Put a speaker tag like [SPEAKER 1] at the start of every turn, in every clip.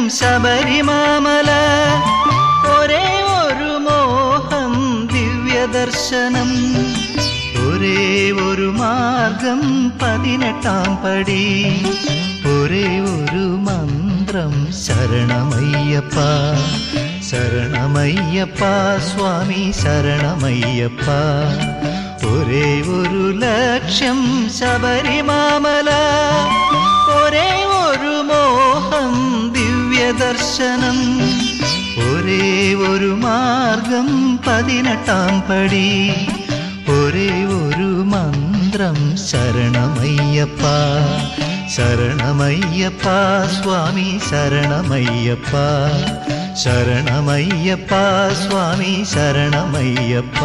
[SPEAKER 1] ശബരിമാമല ഒരേ ഒരു മോഹം ദിവ്യദർശനം ഒരേ ഒരു മാർഗം പതിനെട്ടാം പടി ഒരേ ഒരു മന്ത്രം ശരണമയ്യപ്പ ശരണമയ്യപ്പ സ്വാമി ശരണമയ്യപ്പ ഒരേ ഒരു ലക്ഷ്യം ശബരിമാമല ഒരേ ഒരു മോഹം ദിവ്യദർശനം ഒരേ ഒരു മാർഗം പതിനെട്ടാം പടി ഒരേ ഒരു മന്ത്രം ശരണമയ്യപ്പ ശരണമയ്യപ്പ സ്വാമി ശരണമയ്യപ്പ ശരണമയ്യപ്പ സ്വാമി ശരണമയ്യപ്പ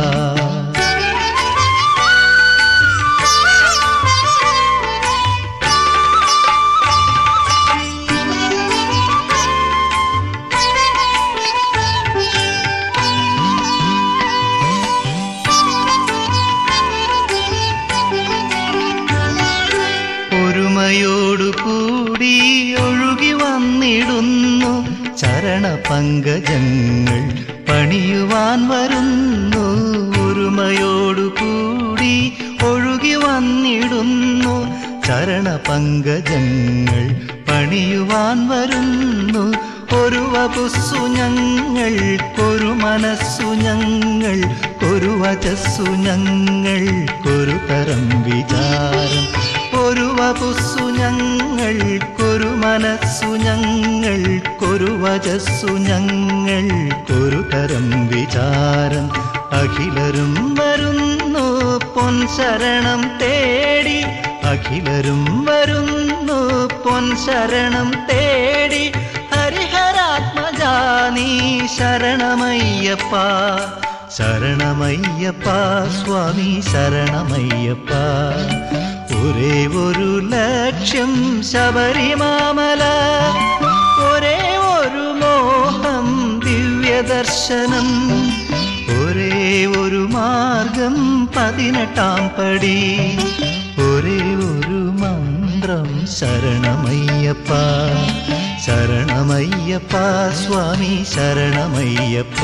[SPEAKER 1] ഒരുമയോടുകൂടി ഒഴുകി വന്നിടുന്നു ചരണപങ്കജങ്ങൾ പണിയുവാൻ വരുന്നു ഒരുമയോടുകൂടി ഒഴുകി വന്നിടുന്നു ചരണപങ്കജങ്ങൾ പണിയുവാൻ വരുന്നു ഒരു വപുസ്സു ഞങ്ങൾക്കൊരു മനസ്സു ഞങ്ങൾ ഒരു വചസ്സു ഞങ്ങൾക്കൊരു തരം വിചാരം ഒരു വപുസ്സു ഞങ്ങൾക്കൊരു മനസ്സു ഞങ്ങൾക്കൊരു വചസ്സു ഞങ്ങൾക്കൊരു തരം വിചാരം അഖിലരും വരുന്നു പൊൻ ശരണം തേടി അഖിലരും വരുന്നു പൊൻ ശരണം തേടി ഹരിഹരാത്മജാനീ ശരണമയ്യപ്പ ശരണമയ്യപ്പ സ്വാമി ശരണമയ്യപ്പ ഒരേ ഒരു ലക്ഷ്യം ശബരിമാമല ഒരേ ഒരു മോഹം ദിവ്യദർശനം ഒരേ ഒരു മാർഗം പതിനെട്ടാം പടി ഒരേ ഒരു മന്ത്രം ശരണമയ്യപ്പ ശരണമയ്യപ്പ സ്വാമി ശരണമയ്യപ്പ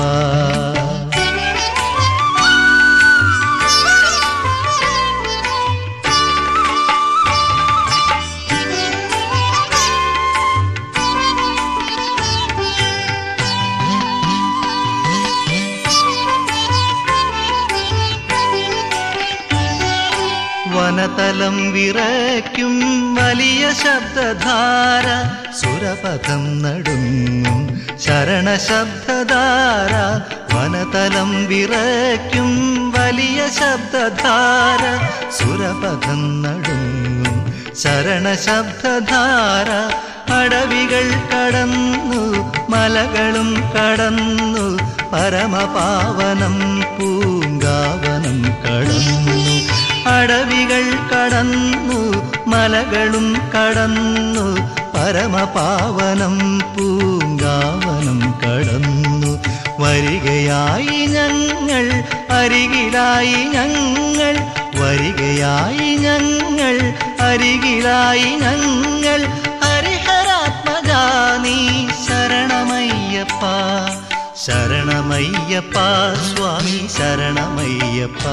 [SPEAKER 1] വനതലം വിറയ്ക്കും വലിയ ശബ്ദധാര സുരപഥം നടുങ്ങും ശരണശബ്ദധാര വനതലം വിറയ്ക്കും വലിയ ശബ്ദധാര സുരപഥം നടുങ്ങും ശരണശബ്ദധാര അടവികൾ കടന്നു മലകളും കടന്നു പരമപാവനം പൂങ്കാവനം കടന്നു അടവികൾ കടന്നു മലകളും കടന്നു പരമപാവനം പൂങ്കാവനം കടന്നു വരികയായി ഞങ്ങൾ അരികിലായി ഞങ്ങൾ വരികയായി ഞങ്ങൾ അരികിലായി ഞങ്ങൾ ഹരിഹരാത്മജാനീ ശരണമയ്യപ്പ ശരണമയ്യപ്പ സ്വാമി ശരണമയ്യപ്പ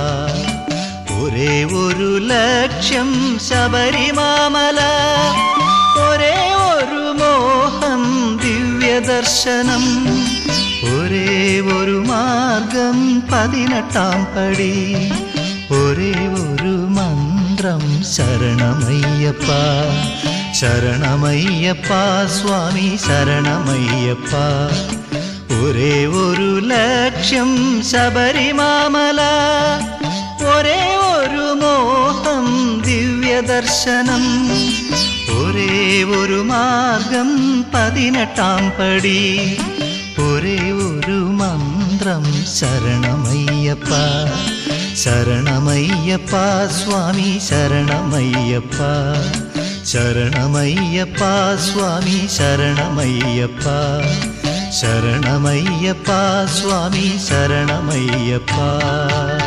[SPEAKER 1] ഒരേ ഒരു ലക്ഷ്യം ശബരിമാമല ഒരേ ഒരു മോഹം ദിവ്യദർശനം ഒരേ ഒരു മാർഗം പതിനെട്ടാം പടി ഒരേ ഒരു മന്ത്രം ശരണമയ്യപ്പ ശരണമയ്യപ്പ സ്വാമി ശരണമയ്യപ്പ ഒരേ ഒരു ലക്ഷ്യം ശബരിമാമല ഒരേ ഒരു മോഹം ദിവ്യദർശനം ഒരേ ഒരു മാർഗം പതിനെട്ടാം പടി ഒരേ ഒരു മന്ത്രം ശരണമയ്യപ്പ ശരണമയ്യപ്പ സ്വാമി ശരണമയ്യപ്പ ശരണമയ്യപ്പ സ്വാമി ശരണമയ്യപ്പ ശരണമയ്യപ്പ സ്വാമി ശരണമയ്യപ്പ